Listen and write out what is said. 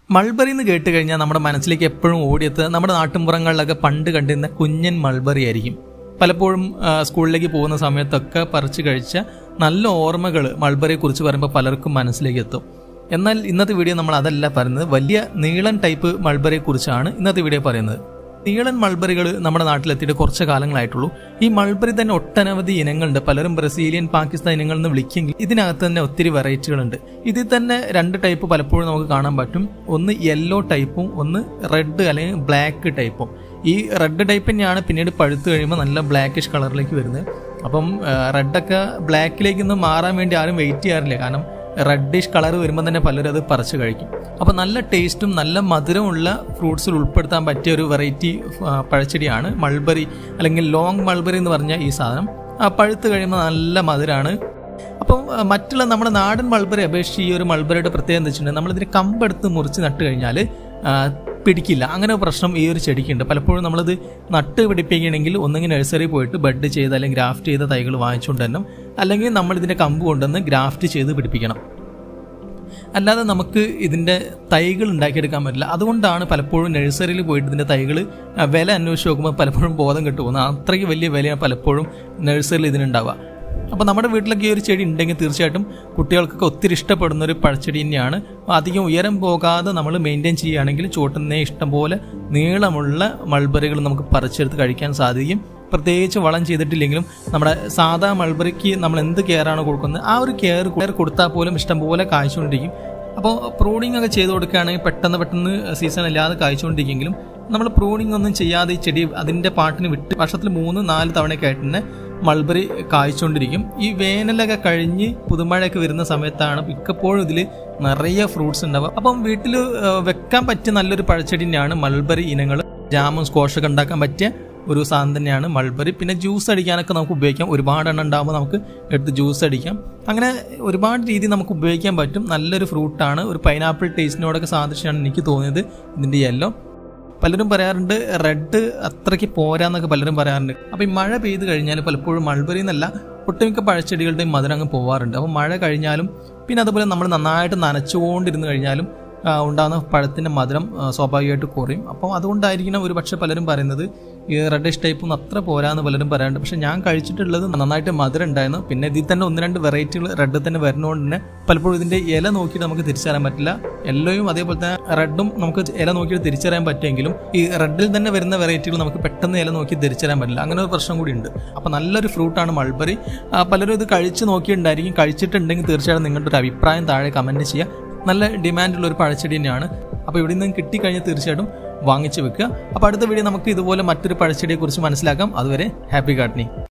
mulberry എന്ന് കേട്ട് കഴിഞ്ഞാൽ നമ്മുടെ മനസ്സിലേക്ക് എപ്പോഴും ഓടിയെത്തുക നമ്മുടെ നാട്ടിൻപുറങ്ങളിലൊക്കെ പണ്ട് കണ്ടിരുന്ന കുഞ്ഞൻ മൾബറി ആയിരിക്കും പലപ്പോഴും ആ, സ്കൂളിലേക്ക് പോകുന്ന സമയത്തൊക്കെ പറിച്ചു കഴിച്ച നല്ല ഓർമ്മകൾ മൾബറിയെ കുറിച്ച് പറയുമ്പോൾ പലർക്കും മനസ്സിലേക്ക് എത്തും എന്നാൽ ഇന്നത്തെ വീഡിയോ നമ്മൾ അതല്ല പറയുന്നത് വലിയ നീളൻ ടൈപ്പ് മൾബറിയെ കുറിച്ചാണ് ഇന്നത്തെ വീഡിയോ പറയുന്നത് നീളൻ മൾബറികൾ നമ്മുടെ നാട്ടിലെത്തിയിട്ട് കുറച്ച് കാലങ്ങളായിട്ടുള്ളൂ ഈ മൾബറി തന്നെ ഒട്ടനവധി ഇനങ്ങളുണ്ട് പലരും ബ്രസീലിയൻ പാകിസ്ഥാൻ ഇനങ്ങൾ എന്ന് വിളിക്കെങ്കിൽ ഇതിനകത്ത് തന്നെ ഒത്തിരി വെറൈറ്റികളുണ്ട് ഇതിൽ തന്നെ രണ്ട് ടൈപ്പ് പലപ്പോഴും നമുക്ക് കാണാൻ പറ്റും ഒന്ന് യെല്ലോ ടൈപ്പും ഒന്ന് റെഡ് അല്ലെങ്കിൽ ബ്ലാക്ക് ടൈപ്പും ഈ റെഡ് ടൈപ്പ് തന്നെയാണ് പിന്നീട് പഴുത്ത് കഴിയുമ്പോൾ നല്ല ബ്ലാക്കിഷ് കളറിലേക്ക് വരുന്നത് അപ്പം റെഡൊക്കെ ബ്ലാക്കിലേക്ക് നിന്ന് മാറാൻ വേണ്ടി ആരും വെയിറ്റ് ചെയ്യാറില്ല കാരണം റെഡിഷ് കളർ വരുമ്പോൾ തന്നെ പലരും അത് പറിച്ച് കഴിക്കും അപ്പോൾ നല്ല ടേസ്റ്റും നല്ല മധുരമുള്ള ഫ്രൂട്ട്സിൽ ഉൾപ്പെടുത്താൻ പറ്റിയ ഒരു വെറൈറ്റി പഴച്ചെടിയാണ് മൾബറി അല്ലെങ്കിൽ ലോങ് മൾബറി എന്ന് പറഞ്ഞ ഈ സാധനം ആ പഴുത്ത് കഴിയുമ്പോൾ നല്ല മധുരമാണ് അപ്പം ആ, മറ്റുള്ള നമ്മുടെ നാടൻ മൾബറി അപേക്ഷിച്ച് ഈ ഒരു മൾബറിയുടെ പ്രത്യേകത എന്താ വെച്ചിട്ടുണ്ടെങ്കിൽ നമ്മളിതിന് കമ്പെടുത്ത് മുറിച്ച് നട്ട് കഴിഞ്ഞാൽ പിടിക്കില്ല അങ്ങനെ ഒരു പ്രശ്നം ഈ ഒരു ചെടിക്കുണ്ട് പലപ്പോഴും നമ്മളത് നട്ട് പിടിപ്പിക്കണമെങ്കിൽ ഒന്നെങ്കിൽ നഴ്സറി പോയിട്ട് ബഡ് ചെയ്ത് അല്ലെങ്കിൽ ഗ്രാഫ്റ്റ് ചെയ്ത തൈകൾ വാങ്ങിച്ചുകൊണ്ട് തന്നെ അല്ലെങ്കിൽ നമ്മൾ ഇതിൻ്റെ കമ്പ് കൊണ്ടുവന്ന് ഗ്രാഫ്റ്റ് ചെയ്ത് പിടിപ്പിക്കണം അല്ലാതെ നമുക്ക് ഇതിൻ്റെ തൈകൾ ഉണ്ടാക്കിയെടുക്കാൻ പറ്റില്ല അതുകൊണ്ടാണ് പലപ്പോഴും നഴ്സറിയിൽ പോയിട്ട് ഇതിൻ്റെ തൈകൾ വില അന്വേഷിച്ച് നോക്കുമ്പോൾ പലപ്പോഴും ബോധം കിട്ടു പോകുന്നത് അത്രയ്ക്ക് വലിയ വിലയാണ് പലപ്പോഴും നഴ്സറിയിൽ ഇതിനുണ്ടാവുക അപ്പോൾ നമ്മുടെ വീട്ടിലൊക്കെ ഈ ഒരു ചെടി ഉണ്ടെങ്കിൽ തീർച്ചയായിട്ടും കുട്ടികൾക്കൊക്കെ ഒത്തിരി ഇഷ്ടപ്പെടുന്ന ഒരു പഴച്ചെടി തന്നെയാണ് അധികം ഉയരം പോകാതെ നമ്മൾ മെയിൻറ്റെയിൻ ചെയ്യുകയാണെങ്കിൽ ചുവട്ടുന്നേ ഇഷ്ടംപോലെ നീളമുള്ള മൾബറികൾ നമുക്ക് പറിച്ചെടുത്ത് കഴിക്കാൻ സാധിക്കും പ്രത്യേകിച്ച് വളം ചെയ്തിട്ടില്ലെങ്കിലും നമ്മുടെ സാധാ മൾബറിക്ക് നമ്മൾ എന്ത് കെയറാണ് കൊടുക്കുന്നത് ആ ഒരു കെയർ കെയർ കൊടുത്താൽ പോലും ഇഷ്ടംപോലെ കായ്ച്ചുകൊണ്ടിരിക്കും അപ്പോൾ പ്രൂണിങ് ഒക്കെ ചെയ്ത് കൊടുക്കുകയാണെങ്കിൽ പെട്ടെന്ന് പെട്ടെന്ന് സീസൺ ഇല്ലാതെ കായ്ച്ചുകൊണ്ടിരിക്കുമെങ്കിലും നമ്മൾ പ്രൂണിങ് ഒന്നും ചെയ്യാതെ ഈ ചെടി അതിൻ്റെ പാട്ടിന് വിട്ട് വർഷത്തിൽ മൂന്ന് നാല് തവണയൊക്കെ ആയിട്ട് തന്നെ മൾബറി കായ്ച്ചുകൊണ്ടിരിക്കും ഈ വേനലൊക്കെ കഴിഞ്ഞ് പുതുമഴയൊക്കെ വരുന്ന സമയത്താണ് മിക്കപ്പോഴും ഇതിൽ നിറയെ ഫ്രൂട്ട്സ് ഉണ്ടാവുക അപ്പം വീട്ടിൽ വെക്കാൻ പറ്റിയ നല്ലൊരു പഴച്ചെടി തന്നെയാണ് മൾബറി ഇനങ്ങൾ ജാമും സ്ക്വാഷൊക്കെ ഉണ്ടാക്കാൻ പറ്റിയ ഒരു സാധനം തന്നെയാണ് മൾബറി പിന്നെ ജ്യൂസ് അടിക്കാനൊക്കെ നമുക്ക് ഉപയോഗിക്കാം ഒരുപാട് എണ്ണം ഉണ്ടാകുമ്പോൾ നമുക്ക് എടുത്ത് ജ്യൂസ് അടിക്കാം അങ്ങനെ ഒരുപാട് രീതി നമുക്ക് ഉപയോഗിക്കാൻ പറ്റും നല്ലൊരു ഫ്രൂട്ടാണ് ഒരു പൈനാപ്പിൾ ടേസ്റ്റിനോടൊക്കെ സാദൃശ്യമാണ് എനിക്ക് തോന്നിയത് ഇതിൻ്റെ യെല്ലോ പലരും പറയാറുണ്ട് റെഡ് അത്രയ്ക്ക് പോരാന്നൊക്കെ പലരും പറയാറുണ്ട് അപ്പോൾ ഈ മഴ പെയ്ത് കഴിഞ്ഞാൽ പലപ്പോഴും മൾബറി എന്നല്ല ഒട്ടുമിക്ക പഴച്ചെടികളുടെയും മധുരം അങ്ങ് പോവാറുണ്ട് അപ്പോൾ മഴ കഴിഞ്ഞാലും പിന്നെ അതുപോലെ നമ്മൾ നന്നായിട്ട് നനച്ചുകൊണ്ടിരുന്ന് കഴിഞ്ഞാലും ആ, ഉണ്ടാകുന്ന പഴത്തിൻ്റെ മധുരം ആ, സ്വാഭാവികമായിട്ട് കുറയും അപ്പോൾ അതുകൊണ്ടായിരിക്കണം ഒരു പക്ഷേ പലരും പറയുന്നത് ഈ റെഡിഷ് ടൈപ്പും അത്ര പോരാന്ന് പലരും പറയാറുണ്ട് പക്ഷേ ഞാൻ കഴിച്ചിട്ടുള്ളത് നന്നായിട്ട് മധുരം ഉണ്ടായിരുന്നു പിന്നെ ഇതിൽ തന്നെ ഒന്ന് രണ്ട് വെറൈറ്റികൾ റെഡ് തന്നെ വരുന്നതുകൊണ്ട് തന്നെ പലപ്പോഴും ഇതിൻ്റെ ഇല നോക്കിയിട്ട് നമുക്ക് തിരിച്ചറിയാൻ പറ്റില്ല യെല്ലോയും അതേപോലെ തന്നെ റെഡും നമുക്ക് ഇല നോക്കിയിട്ട് തിരിച്ചറിയാൻ പറ്റുമെങ്കിലും ഈ റെഡിൽ തന്നെ വരുന്ന വെറൈറ്റികൾ നമുക്ക് പെട്ടെന്ന് ഇല നോക്കി തിരിച്ചറിയാൻ പറ്റില്ല അങ്ങനെ ഒരു പ്രശ്നം കൂടി ഉണ്ട് അപ്പോൾ നല്ലൊരു ഫ്രൂട്ടാണ് മൾബറി ആ, പലരും ഇത് കഴിച്ച് നോക്കിയിട്ടുണ്ടായിരിക്കും കഴിച്ചിട്ടുണ്ടെങ്കിൽ തീർച്ചയായിട്ടും നിങ്ങളുടെ ഒരു അഭിപ്രായം താഴെ കമൻറ്റ് ചെയ്യുക നല്ല ഡിമാൻഡുള്ള ഒരു പഴച്ചെടി തന്നെയാണ് അപ്പോൾ ഇവിടെ നിന്ന് കിട്ടിക്കഴിഞ്ഞാൽ തീർച്ചയായിട്ടും വാങ്ങിച്ചു വെക്കുക അപ്പോൾ അടുത്ത വീഡിയോ നമുക്ക് ഇതുപോലെ മറ്റൊരു പഴച്ചെടിയെക്കുറിച്ച് മനസ്സിലാക്കാം അതുവരെ ഹാപ്പി ഗാർഡനിങ്